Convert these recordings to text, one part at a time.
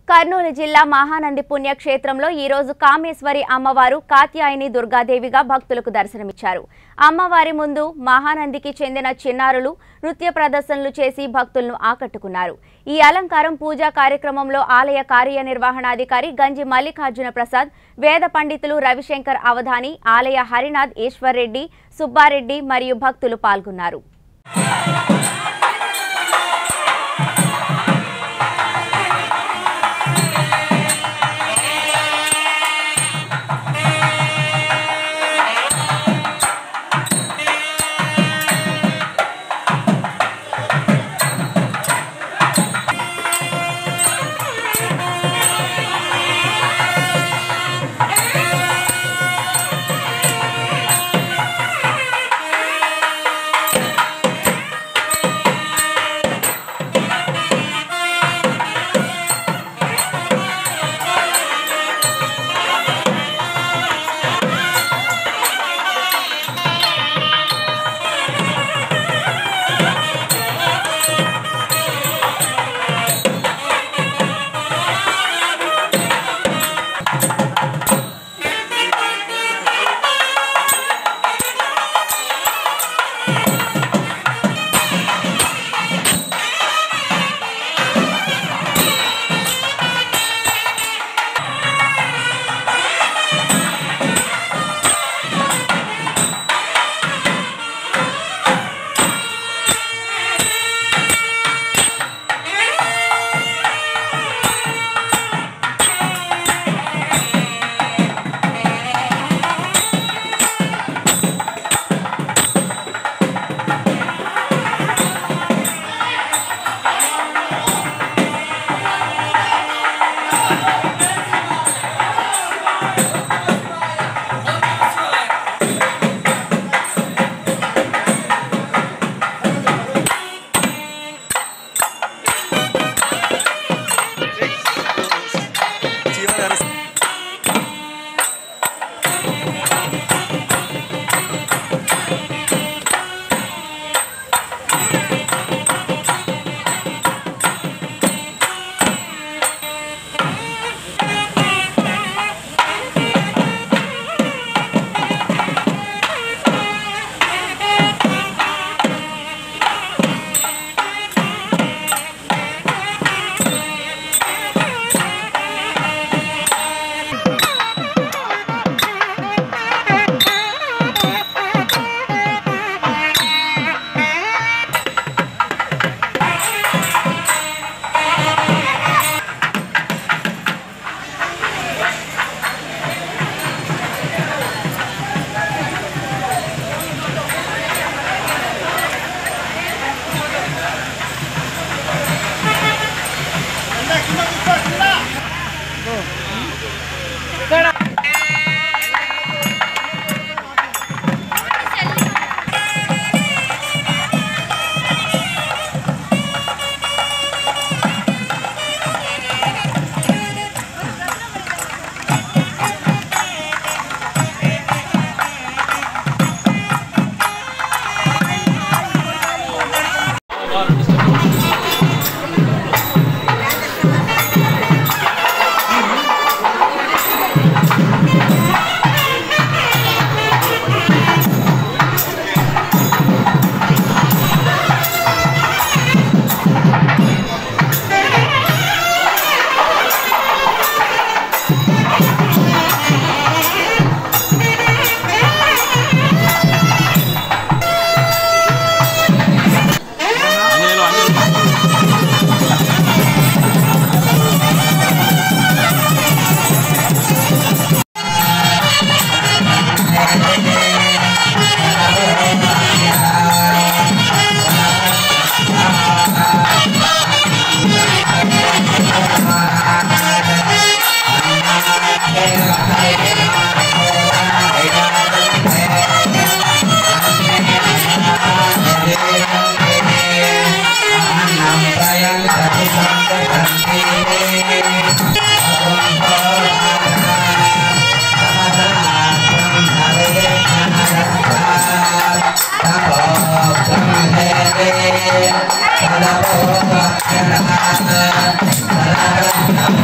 కర్నూలు జిల్లా మహానంది పుణ్యక్షేత్రంలో ఈరోజు కామేశ్వరి అమ్మవారు కాత్యాయని దుర్గాదేవిగా భక్తులకు దర్శనమిచ్చారు అమ్మవారి ముందు మహానందికి చెందిన చిన్నారులు నృత్య ప్రదర్శనలు చేసి భక్తులను ఆకట్టుకున్నారు ఈ అలంకారం పూజా కార్యక్రమంలో ఆలయ కార్యనిర్వహణాధికారి గంజి మల్లికార్జున ప్రసాద్ వేద పండితులు రవిశంకర్ అవధాని ఆలయ హరినాథ్ ఈశ్వర్ రెడ్డి సుబ్బారెడ్డి మరియు భక్తులు పాల్గొన్నారు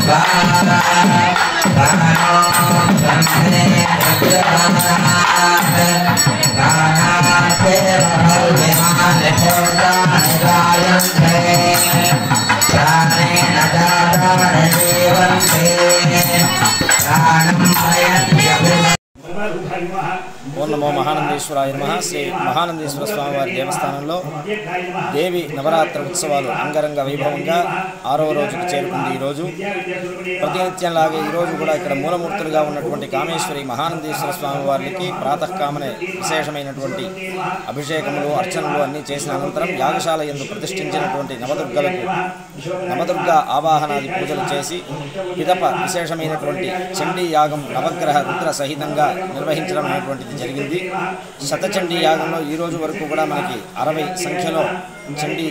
ఓం నమో మహానందేశ్వరాయ నమ శ్రీ మహానందేశ్వర స్వామివారి దేవస్థానంలో దేవి నవరాత్రి ఉత్సవాలు అంగరంగ వైభవంగా ఆరో రోజుకు చేరుకుంది ఈరోజు ప్రతినిత్యంలాగే ఈరోజు కూడా ఇక్కడ మూలమూర్తులుగా ఉన్నటువంటి కామేశ్వరి మహానందేశ్వర స్వామి వారికి ప్రాతకామనే విశేషమైనటువంటి అభిషేకములు అర్చనలు అన్నీ చేసిన అనంతరం యాగశాల ఎందు ప్రతిష్ఠించినటువంటి నవదుర్గలకు నవదుర్గ ఆవాహనాది పూజలు చేసి పిదప విశేషమైనటువంటి చండీ యాగం నవగ్రహ రుద్ర సహితంగా నిర్వహించడం అనేటువంటిది జరిగింది శతచండీ యాగంలో ఈ రోజు వరకు కూడా మనకి అరవై సంఖ్యలో చండీ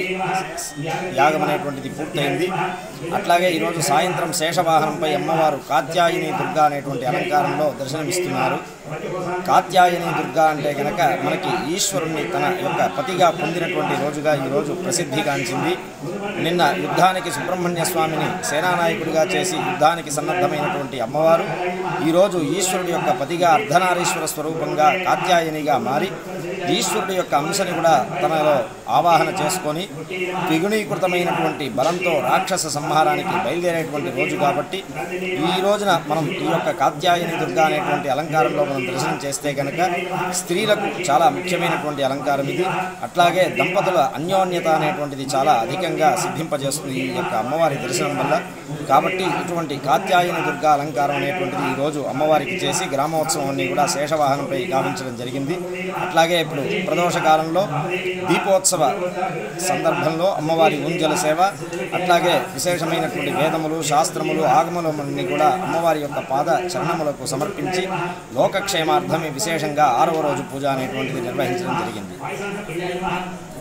యాగం అనేటువంటిది పూర్తయింది అట్లాగే ఈరోజు సాయంత్రం శేషవాహనంపై అమ్మవారు కాత్యాయని దుర్గా అనేటువంటి అలంకారంలో దర్శనమిస్తున్నారు కాత్యాయని దుర్గా అంటే కనుక మనకి ఈశ్వరుణ్ణి తన యొక్క పతిగా పొందినటువంటి రోజుగా ఈరోజు ప్రసిద్ధిగాంచింది నిన్న యుద్ధానికి సుబ్రహ్మణ్య స్వామిని సేనానాయకుడిగా చేసి యుద్ధానికి సన్నద్ధమైనటువంటి అమ్మవారు ఈరోజు ఈశ్వరుడి యొక్క పతిగా అర్ధనారీశ్వర స్వరూపంగా కాత్యాయనిగా మారి ఈశ్వరుడి యొక్క అంశని కూడా తనలో ఆవాహన చేసుకొని ద్విగుణీకృతమైనటువంటి బలంతో రాక్షస సంహారానికి బయలుదేరేటువంటి రోజు కాబట్టి ఈ రోజున మనం ఈ యొక్క కాత్యాయని దుర్గా అనేటువంటి అలంకారంలో మనం దర్శనం చేస్తే కనుక స్త్రీలకు చాలా ముఖ్యమైనటువంటి అలంకారం ఇది అట్లాగే దంపతుల అన్యోన్యత అనేటువంటిది చాలా అధికంగా సిద్ధింపజేస్తుంది ఈ యొక్క అమ్మవారి దర్శనం వల్ల కాబట్టి ఇటువంటి కాత్యాయని దుర్గా అలంకారం అనేటువంటిది ఈ రోజు అమ్మవారికి చేసి గ్రామోత్సవం అన్ని కూడా శేషవాహనంపై గావించడం జరిగింది అట్లాగే ఇప్పుడు ప్రదోష కాలంలో దీపోత్సవ సందర్భంలో అమ్మవారి ఊంజల సేవ అట్లాగే విశేషమైనటువంటి వేదములు శాస్త్రములు ఆగములు అన్ని కూడా అమ్మవారి యొక్క పాద చరణములకు సమర్పించి లోకక్షేమార్థమే విశేషంగా ఆరవ రోజు పూజ అనేటువంటిది నిర్వహించడం జరిగింది